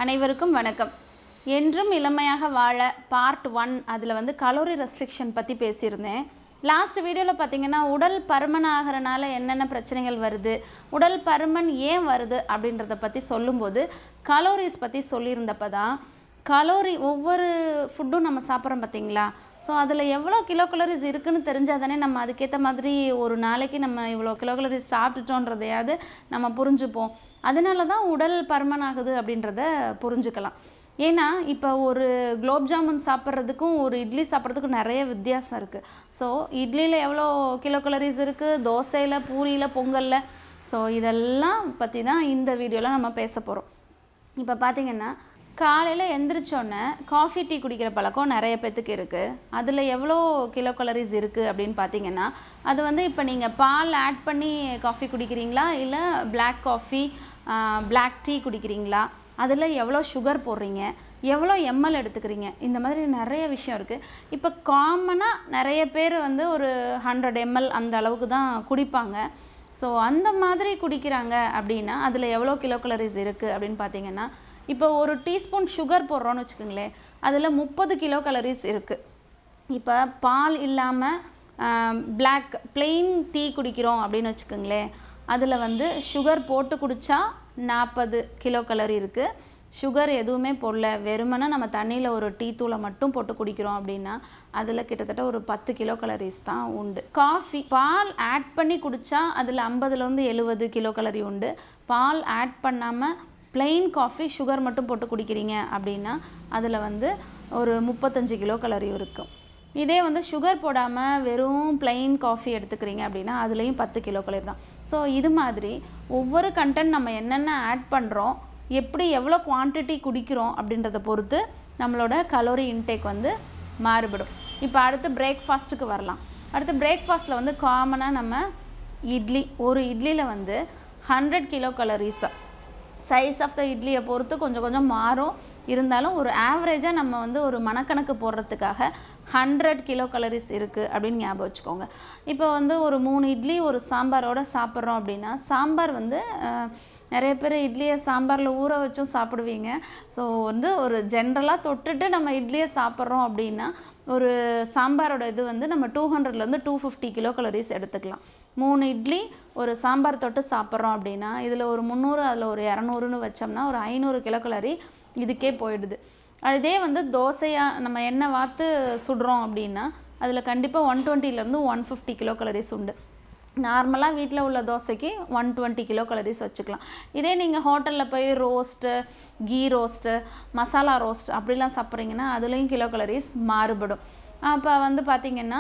அனைவருக்கும் வணக்கம் என்றும் இளமையாக வாழ பார்ட் ஒன் அதில் வந்து கலோரி ரெஸ்ட்ரிக்ஷன் பற்றி பேசியிருந்தேன் லாஸ்ட் வீடியோவில் பார்த்தீங்கன்னா உடல் பருமன் ஆகிறனால என்னென்ன பிரச்சனைகள் வருது உடல் பருமன் ஏன் வருது அப்படின்றத பற்றி சொல்லும்போது கலோரிஸ் பற்றி சொல்லியிருந்தப்ப தான் கலோரி ஒவ்வொரு ஃபுட்டும் நம்ம சாப்பிட்றோம் பார்த்தீங்களா ஸோ அதில் எவ்வளோ கிலோ கலோரிஸ் இருக்குன்னு தெரிஞ்சால் தானே நம்ம அதுக்கேற்ற மாதிரி ஒரு நாளைக்கு நம்ம இவ்வளோ கிலோ கலோரிஸ் சாப்பிட்டுட்டோன்றதையாவது நம்ம புரிஞ்சுப்போம் அதனால தான் உடல் பருமன் ஆகுது அப்படின்றத புரிஞ்சுக்கலாம் ஏன்னா இப்போ ஒரு குலோப் ஜாமுன் சாப்பிட்றதுக்கும் ஒரு இட்லி சாப்பிட்றதுக்கும் நிறைய வித்தியாசம் இருக்குது ஸோ இட்லியில் எவ்வளோ கிலோ கலோரிஸ் இருக்குது தோசையில் பூரியில் பொங்கலில் ஸோ இதெல்லாம் பற்றி தான் இந்த வீடியோவில் நம்ம பேச போகிறோம் இப்போ பார்த்தீங்கன்னா காலையில் எந்திரிச்சோன்னே காஃபி டீ குடிக்கிற பழக்கம் நிறைய பேத்துக்கு இருக்குது அதில் எவ்வளோ கிலோ கலரிஸ் இருக்குது அப்படின்னு பார்த்தீங்கன்னா அது வந்து இப்போ நீங்கள் பால் ஆட் பண்ணி காஃபி குடிக்கிறீங்களா இல்லை பிளாக் காஃபி பிளாக் டீ குடிக்கிறீங்களா அதில் எவ்வளோ சுகர் போடுறீங்க எவ்வளோ எம்எல் எடுத்துக்கிறீங்க இந்த மாதிரி நிறைய விஷயம் இருக்குது இப்போ காமனாக நிறைய பேர் வந்து ஒரு ஹண்ட்ரட் எம்எல் அந்த அளவுக்கு தான் குடிப்பாங்க ஸோ அந்த மாதிரி குடிக்கிறாங்க அப்படின்னா அதில் எவ்வளோ கிலோ கலரிஸ் இருக்குது அப்படின்னு பார்த்தீங்கன்னா இப்போ ஒரு டீஸ்பூன் சுகர் போடுறோன்னு வச்சுக்கோங்களேன் அதில் முப்பது கிலோ கலரிஸ் இருக்குது இப்போ பால் இல்லாமல் பிளாக் plain டீ குடிக்கிறோம் அப்படின்னு வச்சுக்கோங்களேன் அதில் வந்து சுகர் போட்டு குடித்தா நாற்பது கிலோ கலரி இருக்குது சுகர் எதுவுமே போடல வெறுமனே நம்ம தண்ணியில் ஒரு டீ தூளை மட்டும் போட்டு குடிக்கிறோம் அப்படின்னா அதில் கிட்டத்தட்ட ஒரு பத்து கிலோ கலரிஸ் தான் உண்டு காஃபி பால் ஆட் பண்ணி குடித்தா அதில் ஐம்பதுலேருந்து எழுபது கிலோ கலரி உண்டு பால் ஆட் பண்ணாமல் plain காஃபி சுகர் மட்டும் போட்டு குடிக்கிறீங்க அப்படின்னா அதில் வந்து ஒரு முப்பத்தஞ்சு கிலோ கலரி இருக்கும் இதே வந்து சுகர் போடாமல் வெறும் plain காஃபி எடுத்துக்கிறீங்க அப்படின்னா அதுலேயும் பத்து கிலோ கலரி தான் ஸோ இது மாதிரி ஒவ்வொரு கண்டென்ட் நம்ம என்னென்ன ஆட் பண்ணுறோம் எப்படி எவ்வளோ குவான்டிட்டி குடிக்கிறோம் அப்படின்றத பொறுத்து நம்மளோட கலோரி இன்டேக் வந்து மாறுபடும் இப்போ அடுத்து பிரேக்ஃபாஸ்ட்டுக்கு வரலாம் அடுத்து பிரேக்ஃபாஸ்ட்டில் வந்து காமனாக நம்ம இட்லி ஒரு இட்லியில் வந்து hundred kilo calories size of the இட்லியை பொறுத்து கொஞ்சம் கொஞ்சம் மாறும் இருந்தாலும் ஒரு ஆவரேஜாக நம்ம வந்து ஒரு மனக்கணக்கு போடுறதுக்காக ஹண்ட்ரட் கிலோ கலரிஸ் இருக்குது அப்படின்னு ஞாபகம் வச்சுக்கோங்க இப்போ வந்து ஒரு மூணு இட்லி ஒரு சாம்பாரோட சாப்பிட்றோம் அப்படின்னா சாம்பார் வந்து அஹ், நிறைய பேர் இட்லியை சாம்பாரில் ஊற வச்சும் சாப்பிடுவீங்க ஸோ வந்து ஒரு ஜென்ரலாக தொட்டுட்டு நம்ம இட்லியை சாப்பிட்றோம் அப்படின்னா ஒரு சாம்பாரோட இது வந்து நம்ம டூ ஹண்ட்ரட்லேருந்து டூ ஃபிஃப்டி கிலோ கலரிஸ் எடுத்துக்கலாம் மூணு இட்லி ஒரு சாம்பார் தொட்டு சாப்பிட்றோம் அப்படின்னா இதில் ஒரு முந்நூறு அதில் ஒரு இரநூறுன்னு வச்சோம்னா ஒரு ஐநூறு கிலோ கலரி இதுக்கே போயிடுது இதே வந்து தோசையாக நம்ம எண்ணெய் வார்த்து சுடுறோம் அப்படின்னா அதில் கண்டிப்பாக ஒன் டுவெண்ட்டிலேருந்து ஒன் ஃபிஃப்டி கிலோ கலரிஸ் உண்டு நார்மலாக வீட்டில் உள்ள தோசைக்கு ஒன் டுவெண்ட்டி கிலோ கலரிஸ் வச்சுக்கலாம் இதே நீங்கள் ஹோட்டலில் போய் roast ghee roast masala roast அப்படிலாம் சாப்பிட்றீங்கன்னா அதுலேயும் கிலோ கலரிஸ் மாறுபடும் அப்போ வந்து பார்த்திங்கன்னா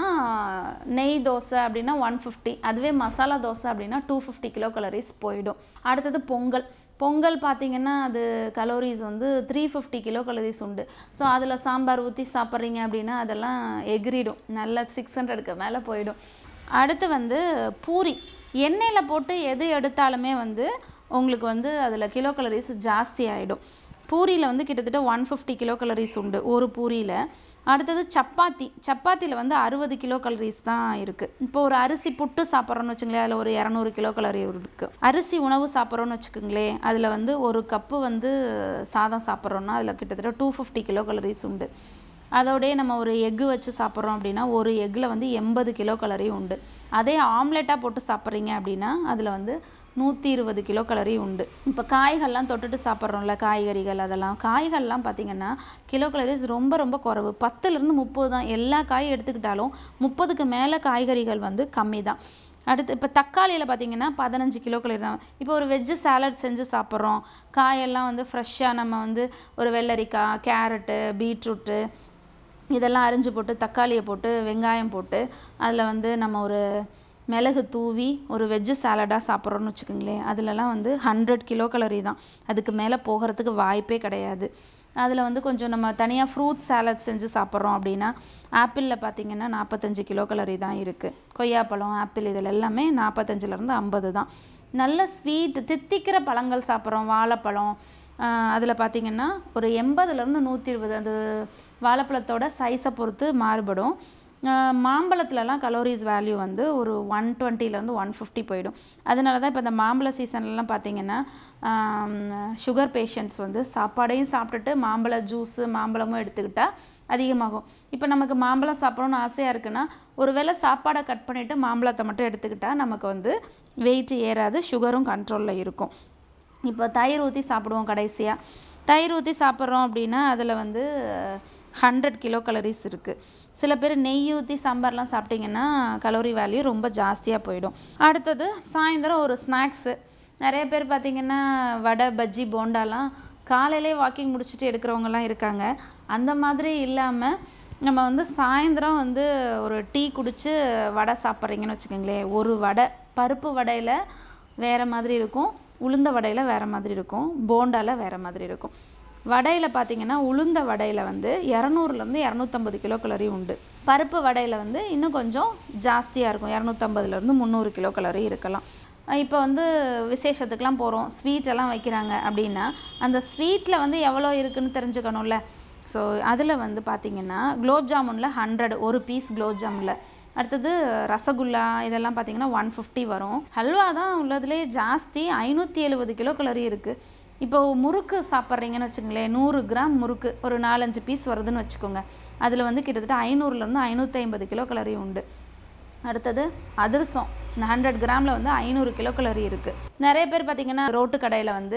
நெய் தோசை அப்படின்னா ஒன் ஃபிஃப்டி அதுவே மசாலா தோசை அப்படின்னா டூ ஃபிஃப்டி கிலோ கலரிஸ் போயிடும் அடுத்தது பொங்கல் பொங்கல் பார்த்தீங்கன்னா அது கலோரிஸ் வந்து த்ரீ ஃபிஃப்டி கிலோ கலரிஸ் உண்டு ஸோ அதில் சாம்பார் ஊற்றி சாப்பிட்றீங்க அப்படின்னா அதெல்லாம் எகிரிடும் நல்லா சிக்ஸ் ஹண்ட்ரடுக்கு மேலே போயிடும் அடுத்து வந்து பூரி எண்ணெயில் போட்டு எது எடுத்தாலுமே வந்து உங்களுக்கு வந்து அதில் கிலோ கலரிஸ் ஜாஸ்தி ஆகிடும் பூரியில் வந்து கிட்டத்தட்ட ஒன் ஃபிஃப்டி கிலோ கலரிஸ் உண்டு ஒரு பூரியில் அடுத்தது சப்பாத்தி சப்பாத்தியில் வந்து அறுபது கிலோ கலரிஸ் தான் இருக்குது இப்போ ஒரு அரிசி புட்டு சாப்பிட்றோன்னு வச்சுங்களேன் அதில் ஒரு இரநூறு கிலோ கலரி இருக்குது அரிசி உணவு சாப்பிட்றோன்னு வச்சுக்கோங்களேன் அதில் வந்து ஒரு கப்பு வந்து சாதம் சாப்பிட்றோன்னா அதில் கிட்டத்தட்ட டூ ஃபிஃப்டி கிலோ கலரிஸ் உண்டு அதோடய நம்ம ஒரு எக்கு வச்சு சாப்பிட்றோம் அப்படின்னா ஒரு எக்கில் வந்து எண்பது கிலோ கலரி உண்டு அதே ஆம்லெட்டாக போட்டு சாப்பிட்றீங்க அப்படின்னா அதில் வந்து நூற்றி இருபது கிலோ கலரி உண்டு இப்போ காய்கள்லாம் தொட்டுட்டு சாப்பிட்றோம்ல காய்கறிகள் அதெல்லாம் காய்கள்லாம் பார்த்திங்கன்னா கிலோ கலரிஸ் ரொம்ப ரொம்ப குறைவு பத்துலேருந்து முப்பது தான் எல்லா காய் எடுத்துக்கிட்டாலும் முப்பதுக்கு மேலே காய்கறிகள் வந்து கம்மி தான் அடுத்து இப்போ தக்காளியில் பார்த்தீங்கன்னா பதினஞ்சு கிலோ கலரி தான் இப்போ ஒரு வெஜ்ஜு சாலட் செஞ்சு சாப்பிட்றோம் காயெல்லாம் வந்து ஃப்ரெஷ்ஷாக நம்ம வந்து ஒரு வெள்ளரிக்காய் கேரட்டு பீட்ரூட்டு இதெல்லாம் அரிஞ்சு போட்டு தக்காளியை போட்டு வெங்காயம் போட்டு அதில் வந்து நம்ம ஒரு மிளகு தூவி ஒரு வெஜ்ஜு சாலடாக சாப்பிட்றோன்னு வச்சுக்கோங்களேன் அதிலலாம் வந்து ஹண்ட்ரட் கிலோ கலரி தான் அதுக்கு மேலே போகிறதுக்கு வாய்ப்பே கிடையாது அதில் வந்து கொஞ்சம் நம்ம தனியாக ஃப்ரூட் சாலட் செஞ்சு சாப்பிட்றோம் அப்படின்னா ஆப்பிளில் பார்த்திங்கன்னா நாற்பத்தஞ்சு கிலோ கலரி தான் இருக்குது கொய்யாப்பழம் ஆப்பிள் இதில் எல்லாமே நாற்பத்தஞ்சிலேருந்து ஐம்பது தான் நல்ல ஸ்வீட் தித்திக்கிற பழங்கள் சாப்பிட்றோம் வாழைப்பழம் அதில் பார்த்திங்கன்னா ஒரு எண்பதுலேருந்து நூற்றி இருபது அது வாழைப்பழத்தோட சைஸை பொறுத்து மாறுபடும் மாம்பழத்துலலாம் கலோரிஸ் வேல்யூ வந்து ஒரு ஒன் டுவெண்ட்டிலேருந்து ஒன் ஃபிஃப்டி போயிடும் அதனால தான் இப்போ இந்த மாம்பழ சீசன்லலாம் பார்த்தீங்கன்னா சுகர் பேஷண்ட்ஸ் வந்து சாப்பாடையும் சாப்பிட்டுட்டு மாம்பழ ஜூஸு மாம்பழமும் எடுத்துக்கிட்டால் அதிகமாகும் இப்போ நமக்கு மாம்பழம் சாப்பிடணும்னு ஆசையாக இருக்குன்னா ஒருவேளை சாப்பாடை கட் பண்ணிவிட்டு மாம்பழத்தை மட்டும் எடுத்துக்கிட்டால் நமக்கு வந்து வெயிட் ஏறாது சுகரும் கண்ட்ரோலில் இருக்கும் இப்போ தயிர் ஊற்றி சாப்பிடுவோம் கடைசியாக தயிர் ஊற்றி சாப்பிட்றோம் அப்படின்னா அதில் வந்து ஹண்ட்ரட் கிலோ கலரிஸ் இருக்குது சில பேர் நெய் ஊற்றி சாம்பார்லாம் சாப்பிட்டிங்கன்னா கலோரி வேல்யூ ரொம்ப ஜாஸ்தியாக போயிடும் அடுத்தது சாயந்தரம் ஒரு ஸ்நாக்ஸு நிறைய பேர் பார்த்திங்கன்னா வடை பஜ்ஜி போண்டாலாம் காலையிலே வாக்கிங் முடிச்சுட்டு எடுக்கிறவங்கலாம் இருக்காங்க அந்த மாதிரி இல்லாமல் நம்ம வந்து சாயந்தரம் வந்து ஒரு டீ குடித்து வடை சாப்பிட்றீங்கன்னு வச்சுக்கோங்களேன் ஒரு வடை பருப்பு வடையில் வேறு மாதிரி இருக்கும் உளுந்த வடையில் வேறு மாதிரி இருக்கும் போண்டாவில் வேறு மாதிரி இருக்கும் வடையில் பார்த்தீங்கன்னா உளுந்த வடையில் வந்து இரநூறுலேருந்து இரநூத்தம்பது கிலோ கலரி உண்டு பருப்பு வடையில் வந்து இன்னும் கொஞ்சம் ஜாஸ்தியாக இருக்கும் இரநூத்தம்பதுலேருந்து முந்நூறு கிலோ கலரி இருக்கலாம் இப்போ வந்து விசேஷத்துக்கெலாம் போகிறோம் ஸ்வீட் எல்லாம் வைக்கிறாங்க அப்படின்னா அந்த ஸ்வீட்டில் வந்து எவ்வளோ இருக்குன்னு தெரிஞ்சுக்கணும்ல ஸோ அதில் வந்து பார்த்திங்கன்னா குலோப் ஜாமுனில் ஹண்ட்ரட் ஒரு பீஸ் குலோப் ஜாமுனில் அடுத்தது ரசகுல்லா இதெல்லாம் பார்த்திங்கன்னா ஒன் ஃபிஃப்டி வரும் ஹல்வா தான் உள்ளதுலே ஜாஸ்தி ஐநூற்றி எழுபது கிலோ கலரி இருக்குது இப்போ முறுக்கு சாப்பிட்றீங்கன்னு வச்சுங்களேன் நூறு கிராம் முறுக்கு ஒரு நாலஞ்சு பீஸ் வருதுன்னு வச்சுக்கோங்க அதில் வந்து கிட்டத்தட்ட ஐநூறுலேருந்து ஐநூற்றி ஐம்பது கிலோ கலரி உண்டு அடுத்தது அதிரசம் இந்த ஹண்ட்ரட் கிராமில் வந்து ஐநூறு கிலோ கலரி இருக்குது நிறைய பேர் பார்த்திங்கன்னா ரோட்டு கடையில் வந்து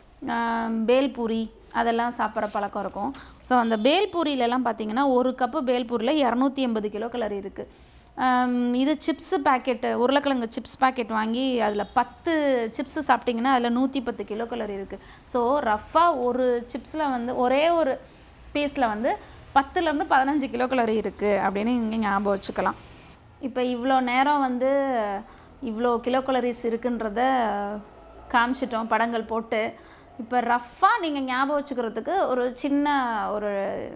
பேல்பூரி அதெல்லாம் சாப்பிட்ற பழக்கம் இருக்கும் ஸோ அந்த பேல்பூரியிலலாம் பார்த்திங்கன்னா ஒரு கப்பு பேல்பூரியில் இரநூத்தி எண்பது கிலோ கலரி இருக்குது இது சிப்ஸு பேக்கெட்டு உருளைக்கிழங்கு சிப்ஸ் பேக்கெட் வாங்கி அதில் பத்து சிப்ஸு சாப்பிட்டிங்கன்னா அதில் நூற்றி பத்து கிலோ கலரி இருக்குது ஸோ ரஃப்பாக ஒரு சிப்ஸில் வந்து ஒரே ஒரு பீஸில் வந்து பத்துலேருந்து பதினஞ்சு கிலோ கலரி இருக்குது அப்படின்னு இங்கே ஞாபகம் வச்சுக்கலாம் இப்போ இவ்வளோ நேரம் வந்து இவ்வளோ கிலோ கலரிஸ் இருக்குன்றத காமிச்சிட்டோம் படங்கள் போட்டு இப்போ ரஃப்பாக நீங்கள் ஞாபகம் வச்சுக்கிறதுக்கு ஒரு சின்ன ஒரு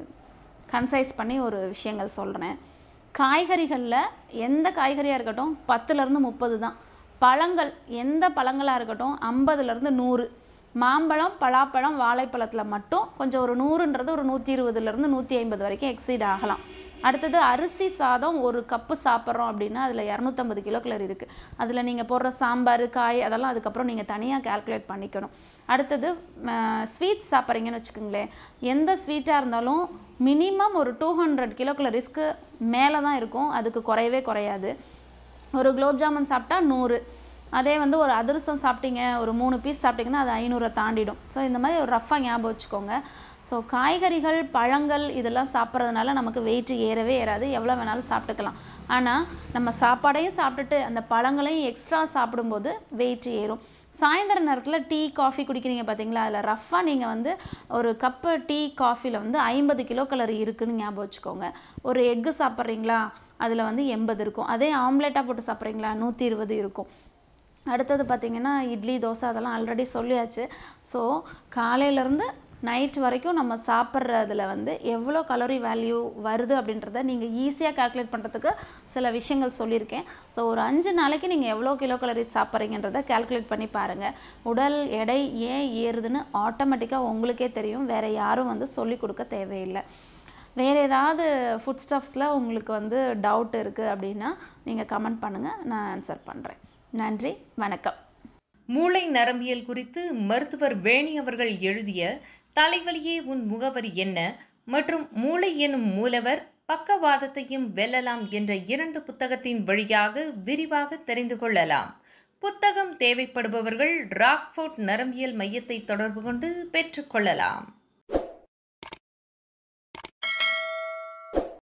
கன்சைஸ் பண்ணி ஒரு விஷயங்கள் சொல்கிறேன் காய்கறிகளில் எந்த காய்கறியாக இருக்கட்டும் பத்துலேருந்து முப்பது தான் பழங்கள் எந்த பழங்களாக இருக்கட்டும் ஐம்பதுலேருந்து நூறு மாம்பழம் பலாப்பழம் வாழைப்பழத்தில் மட்டும் கொஞ்சம் ஒரு நூறுன்றது ஒரு நூற்றி இருபதுலேருந்து நூற்றி ஐம்பது வரைக்கும் எக்ஸீட் ஆகலாம் அடுத்தது அரிசி சாதம் ஒரு கப்பு சாப்பிட்றோம் அப்படின்னா அதில் இரநூத்தம்பது கிலோ கலர் இருக்குது அதில் நீங்கள் போடுற சாம்பார் காய் அதெல்லாம் அதுக்கப்புறம் நீங்கள் தனியாக கால்குலேட் பண்ணிக்கணும் அடுத்தது ஸ்வீட் சாப்பிட்றீங்கன்னு வச்சுக்கோங்களேன் எந்த ஸ்வீட்டாக இருந்தாலும் மினிமம் ஒரு டூ ஹண்ட்ரட் கிலோ கலரிஸ்க்கு மேலே தான் இருக்கும் அதுக்கு குறையவே குறையாது ஒரு குலோப் ஜாமுன் சாப்பிட்டா நூறு அதே வந்து ஒரு அதிரசம் சாப்பிட்டீங்க ஒரு மூணு பீஸ் சாப்பிட்டிங்கன்னா அது ஐநூறை தாண்டிடும் ஸோ இந்த மாதிரி ஒரு ரஃப்பாக ஞாபகம் வச்சுக்கோங்க ஸோ காய்கறிகள் பழங்கள் இதெல்லாம் சாப்பிட்றதுனால நமக்கு வெயிட் ஏறவே ஏறாது எவ்வளோ வேணாலும் சாப்பிட்டுக்கலாம் ஆனால் நம்ம சாப்பாடையும் சாப்பிட்டுட்டு அந்த பழங்களையும் எக்ஸ்ட்ரா சாப்பிடும்போது வெயிட் ஏறும் சாயந்தர நேரத்தில் டீ காஃபி குடிக்கிறீங்க பார்த்தீங்களா அதில் ரஃப்பாக நீங்கள் வந்து ஒரு கப்பு டீ காஃபியில் வந்து ஐம்பது கிலோ கலரி இருக்குதுன்னு ஞாபகம் வச்சுக்கோங்க ஒரு எக்கு சாப்பிட்றீங்களா அதில் வந்து எண்பது இருக்கும் அதே ஆம்லேட்டாக போட்டு சாப்பிட்றீங்களா நூற்றி இருபது இருக்கும் அடுத்தது பார்த்திங்கன்னா இட்லி தோசை அதெல்லாம் ஆல்ரெடி சொல்லியாச்சு ஸோ காலையிலேருந்து நைட் வரைக்கும் நம்ம சாப்பிட்றதுல வந்து எவ்வளோ கலோரி வேல்யூ வருது அப்படின்றத நீங்கள் ஈஸியாக கால்குலேட் பண்ணுறதுக்கு சில விஷயங்கள் சொல்லியிருக்கேன் ஸோ ஒரு அஞ்சு நாளைக்கு நீங்கள் எவ்வளோ கிலோ கலோரி சாப்பிட்றீங்கன்றத கால்குலேட் பண்ணி பாருங்கள் உடல் எடை ஏன் ஏறுதுன்னு ஆட்டோமேட்டிக்காக உங்களுக்கே தெரியும் வேறு யாரும் வந்து சொல்லி கொடுக்க தேவையில்லை வேறு ஏதாவது ஃபுட் ஸ்டஃப்ஸில் உங்களுக்கு வந்து டவுட் இருக்குது அப்படின்னா நீங்கள் கமெண்ட் பண்ணுங்கள் நான் ஆன்சர் பண்ணுறேன் நன்றி வணக்கம் மூளை நரம்பியல் குறித்து மருத்துவர் வேணி அவர்கள் எழுதிய தலைவலியே உன் முகவரி என்ன மற்றும் மூளை எனும் மூலவர் பக்கவாதத்தையும் வெல்லலாம் என்ற இரண்டு புத்தகத்தின் வழியாக விரிவாக தெரிந்து கொள்ளலாம் புத்தகம் தேவைப்படுபவர்கள் ராக்ஃபோர்ட் நரம்பியல் மையத்தை தொடர்பு கொண்டு பெற்றுக்கொள்ளலாம்